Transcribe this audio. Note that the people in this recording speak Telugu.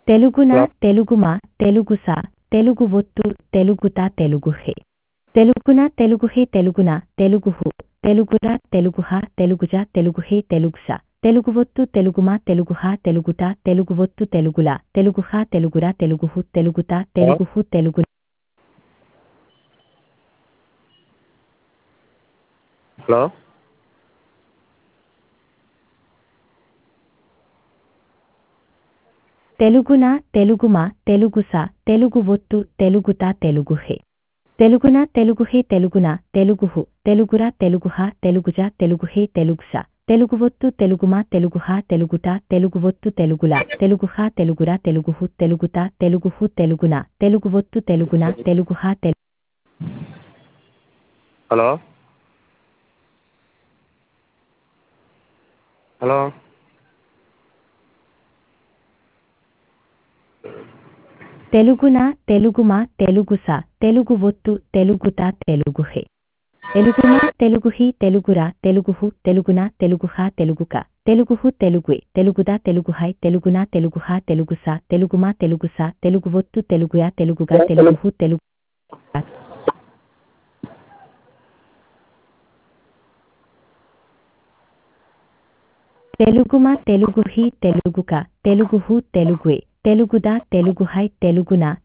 తెలుగున హలో. తెలుగుమ తెలుగుస తెలుగు ఒత్తు తెలుగుత తెలుగుహే తెలుగున తెలుగుహే తెలుగున తెలుగుహు తెలుగుర తెలుగుహ తెలుగుజ తెలుగుహే తెలుగుస తెలుగు ఒత్తు తెలుగుమ తెలుగుహ తెలుగుట తెలుగు ఒత్తు తెలుగుల తెలుగుహ తెలుగుర తెలుగుహు తెలుగుత తెలుగుహు తెలుగు హలో తెలుగున తెలుగుమ తెలుగుస తెలుగు ఒత్తు తెలుగుత తెలుగుహే తెలుగున తెలుగుహే తెలుగున తెలుగుహు తెలుగుర తెలుగుహ తెలుగుజ తెలుగుహే తెలుగుస తెలుగు ఒత్తు తెలుగుమ తెలుగుహ తెలుగుట తెలుగు ఒత్తు తెలుగుల తెలుగుహ తెలుగుర తెలుగుహు తెలుగుత తెలుగుహు తెలుగున తెలుగు ఒత్తు తెలుగున తెలుగుహ తెలు హలో హలో తెలుగున తెలుగుమ తెలుగుస తెలుగు ఒత్తు తెలుగుత తెలుగుహే తెలుగున తెలుగుహి తెలుగుర తెలుగుహు తెలుగున తెలుగుహ తెలుగుక తెలుగుహు తెలుగుయ్ తెలుగుద తెలుగుహై తెలుగున తెలుగుహ తెలుగుస తెలుగుమ తెలుగుస తెలుగు ఒత్తు తెలుగుయ తెలుగుగా తెలుగుహు తెలుగు తెలుగుమ తెలుగుహి తెలుగుక తెలుగుహు తెలుగుయ్ తెలుగుద తెలుగుహై తెలుగున